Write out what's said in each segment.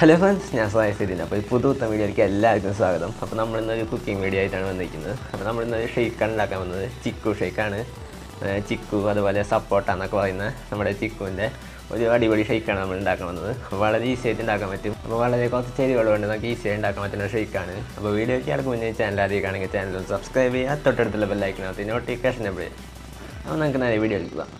hello friends ഞാൻ സ്വായസിദ്ദീൻ അപ്പോൾ ഈ പുതുത്ത വീഡിയോയിലേക്ക് എല്ലാവർക്കും സ്വാഗതം അപ്പോൾ നമ്മളിന്നൊരു കുക്കിംഗ് വീഡിയോ ആയിട്ടാണ് വന്നിരിക്കുന്നത് അപ്പോൾ നമ്മളിന്നൊരു ഷെയ്ക്കാണ് ഉണ്ടാക്കാൻ വന്നത് ചിക്കു ഷെയ്ക്കാണ് ഏഹ് ചിക്കു അതുപോലെ സപ്പോട്ട എന്നൊക്കെ പറയുന്ന നമ്മുടെ ചിക്കുവിൻ്റെ ഒരു അടിപൊളി ഷെയ്ക്കാണ് നമ്മൾ ഉണ്ടാക്കാൻ വന്നത് അപ്പോൾ വളരെ ഈസി ആയിട്ട് ഉണ്ടാക്കാൻ പറ്റും അപ്പോൾ വളരെ കുറച്ച് ചേരുവകൾ കൊണ്ട് നമുക്ക് ഈസി ആയി ഉണ്ടാക്കാൻ പറ്റുന്ന ഷെയ്ക്കാണ് അപ്പോൾ വീഡിയോയ്ക്ക് അടുക്ക് മുന്നേ ചാനൽ ആദ്യമാണെങ്കിൽ ചാനൽ ഒന്ന് സബ്സ്ക്രൈബ് ചെയ്യുക തൊട്ടടുത്തുള്ള ബെല്ലൈക്കിനകത്ത് നോട്ടിഫിക്കേഷൻ എപ്പോഴും അപ്പോൾ നമുക്ക് നേരെ വീഡിയോയിലേക്ക് പോകാം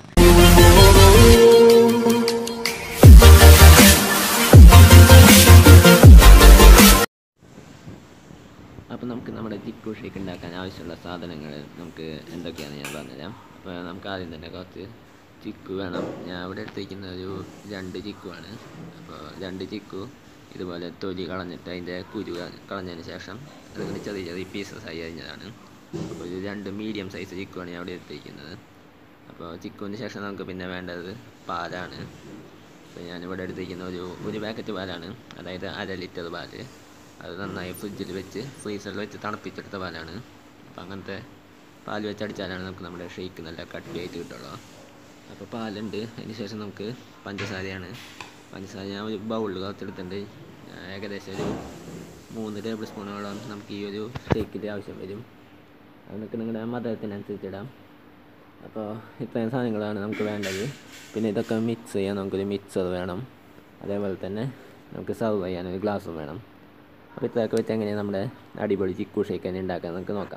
അപ്പോൾ നമുക്ക് നമ്മുടെ ചിക്കു ഷേക്ക് ഉണ്ടാക്കാൻ ആവശ്യമുള്ള സാധനങ്ങൾ നമുക്ക് എന്തൊക്കെയാണെന്ന് ഞാൻ പറഞ്ഞുതരാം അപ്പോൾ നമുക്ക് ആദ്യം തന്നെ കുറച്ച് ചിക്കു വേണം ഞാൻ ഇവിടെ എടുത്തിരിക്കുന്ന ഒരു രണ്ട് ചിക്കു ആണ് അപ്പോൾ രണ്ട് ചിക്കു ഇതുപോലെ തൊലി കളഞ്ഞിട്ട് അതിൻ്റെ കുരു കള- കളഞ്ഞതിന് ശേഷം അതിങ്ങനെ ചെറിയ ചെറിയ പീസസ് ആയി അരിഞ്ഞതാണ് അപ്പോൾ ഒരു രണ്ട് മീഡിയം സൈസ് ചിക്കുവാണ് ഞാൻ ഇവിടെ എടുത്തിരിക്കുന്നത് അപ്പോൾ ചിക്കുവിന് ശേഷം നമുക്ക് പിന്നെ വേണ്ടത് പാലാണ് അപ്പോൾ ഞാനിവിടെ എടുത്തിരിക്കുന്ന ഒരു ഒരു പാക്കറ്റ് പാലാണ് അതായത് അര ലിറ്റർ പാല് അത് നന്നായി ഫ്രിഡ്ജിൽ വെച്ച് ഫ്രീസറിൽ വെച്ച് തണുപ്പിച്ചെടുത്ത പാലാണ് അപ്പോൾ അങ്ങനത്തെ പാല് വെച്ച് അടിച്ചാലാണ് നമുക്ക് നമ്മുടെ ഷേക്ക് നല്ല കട്ടിയായിട്ട് കിട്ടുള്ളൂ അപ്പോൾ പാലുണ്ട് അതിന് ശേഷം നമുക്ക് പഞ്ചസാരയാണ് പഞ്ചസാര ഞാൻ ഒരു ബൗളിൽ കുറച്ചെടുത്തിട്ടുണ്ട് ഞാൻ ഏകദേശം ഒരു മൂന്ന് ടേബിൾ സ്പൂണോളം നമുക്ക് ഈ ഒരു ഷേക്കിൻ്റെ ആവശ്യം വരും അതൊക്കെ നിങ്ങളുടെ മധുരത്തിനനുസരിച്ച് ഇടാം അപ്പോൾ ഇത്രയും സാധനങ്ങളാണ് നമുക്ക് വേണ്ടത് പിന്നെ ഇതൊക്കെ മിക്സ് ചെയ്യാൻ നമുക്കൊരു മിക്സർ വേണം അതേപോലെ തന്നെ നമുക്ക് സർവ് ചെയ്യാൻ ഒരു ഗ്ലാസ്സും വേണം അപ്പോൾ ഇത്രയൊക്കെ വെച്ച് എങ്ങനെയാണ് നമ്മുടെ അടിപൊളി ചിക്കു ഷേക്ക് തന്നെ ഉണ്ടാക്കാൻ നമുക്ക് നോക്കാം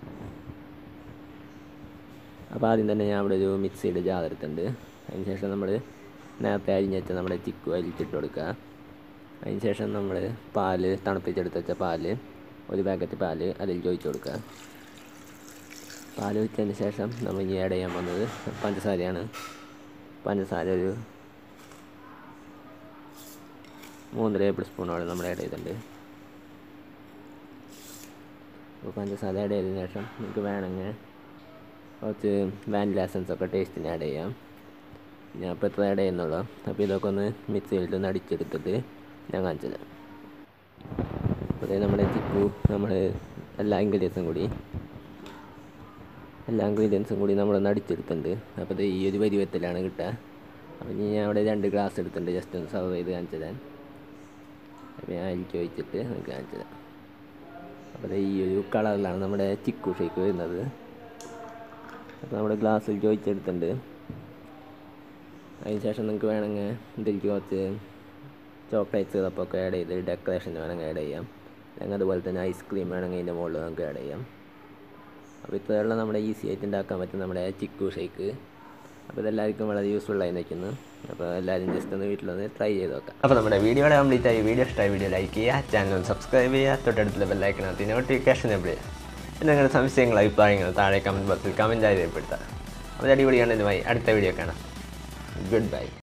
അപ്പോൾ ആദ്യം തന്നെ ഞാൻ അവിടെ ഒരു മിക്സിയുടെ ജാർ എടുത്തിട്ടുണ്ട് അതിന് ശേഷം നമ്മൾ നേരത്തെ അരിഞ്ഞ് വെച്ച നമ്മുടെ ചിക്കു അരിച്ചിട്ട് കൊടുക്കുക അതിന് ശേഷം നമ്മൾ പാല് തണുപ്പിച്ചെടുത്ത് വെച്ച പാല് ഒരു പാക്കറ്റ് പാല് അതിൽ ചോദിച്ചു കൊടുക്കുക പാൽ ഒഴിച്ചതിന് ശേഷം നമ്മൾ ഇനി ആഡ് ചെയ്യാൻ പോകുന്നത് പഞ്ചസാരയാണ് പഞ്ചസാര ഒരു മൂന്ന് ടേബിൾ സ്പൂണോളം നമ്മൾ ആഡ് ചെയ്തിട്ടുണ്ട് അപ്പോൾ പഞ്ചസാര ആഡ് ചെയ്തതിന് ശേഷം നമുക്ക് വേണമെങ്കിൽ കുറച്ച് വാനില എസൻസ് ഒക്കെ ടേസ്റ്റിന് ആഡ് ചെയ്യാം ഞാൻ ഇപ്പോൾ എത്ര ആഡ് ചെയ്യുന്നുള്ളൂ അപ്പോൾ ഇതൊക്കെ ഒന്ന് മിക്സിയിലിട്ട് ഒന്ന് അടിച്ചെടുത്തിട്ട് ഞാൻ കാണിച്ചത് അപ്പോൾ നമ്മുടെ ചിക്കു നമ്മൾ എല്ലാ ഇൻഗ്രീഡിയൻസും കൂടി എല്ലാ ഇൻഗ്രീഡിയൻസും കൂടി നമ്മളൊന്ന് അടിച്ചെടുത്തിട്ടുണ്ട് അപ്പോൾ ഇത് ഈ ഒരു പരുവത്തിലാണ് കിട്ടുക അപ്പോൾ ഇനി ഞാൻ അവിടെ രണ്ട് ഗ്ലാസ് എടുത്തിട്ടുണ്ട് ജസ്റ്റ് ഒന്ന് സർവ് ചെയ്ത് കാണിച്ചു തരാൻ അപ്പോൾ ഞാൻ അതിൽ ചോദിച്ചിട്ട് നിങ്ങൾക്ക് കാണിച്ചു തരാം അപ്പോൾ ദേ ഈ ഒരു കളറിലാണ് നമ്മുടെ ചിക്കു ഷേക്ക് വരുന്നത് അപ്പോൾ നമ്മുടെ ഗ്ലാസ്സിൽ ചോദിച്ചെടുത്തിട്ടുണ്ട് അതിന് ശേഷം നിങ്ങൾക്ക് വേണമെങ്കിൽ ഇതിലേക്ക് കുറച്ച് ചോക്ലേറ്റ് സിറപ്പൊക്കെ ആഡ് ചെയ്ത് ഡെക്കറേഷൻ വേണമെങ്കിൽ ആഡ് ചെയ്യാം അല്ലെങ്കിൽ അതുപോലെ തന്നെ ഐസ്ക്രീം വേണമെങ്കിൽ ഇതിൻ്റെ മുകളിൽ നമുക്ക് ആഡ് ചെയ്യാം അപ്പോൾ ഇത്രയുള്ള നമ്മുടെ ഈസി ആയിട്ട് ഉണ്ടാക്കാൻ പറ്റും നമ്മുടെ ചിക്കു ഷേക്ക് അപ്പോൾ ഇതെല്ലാവർക്കും വളരെ യൂസ്ഫുൾ ആയി നിൽക്കുന്നു അപ്പോൾ എല്ലാവരും ജസ്റ്റ് ഒന്ന് വീട്ടിലൊന്ന് ട്രൈ ചെയ്ത് നോക്കാം അപ്പോൾ നമ്മുടെ വീഡിയോയുടെ കംപ്ലീറ്റ് ആയി വീഡിയോ ഇഷ്ടമായി വീഡിയോ ലൈക്ക് ചെയ്യുക ചാനൽ സബ്സ്ക്രൈബ് ചെയ്യുക തൊട്ടടുത്തുള്ള ബെല്ലൈക്കനകത്ത് നോട്ടിഫിക്കേഷൻ എവിടെ നിങ്ങളുടെ സംശയങ്ങൾ അഭിപ്രായങ്ങൾ താഴെ കമൻറ്റ് ബോക്സിൽ കമൻറ്റ് ആയി രേഖപ്പെടുത്തുക അപ്പോൾ അടിപൊളിയാണ് ഇതുമായി അടുത്ത വീഡിയോ കാണാം ഗുഡ് ബൈ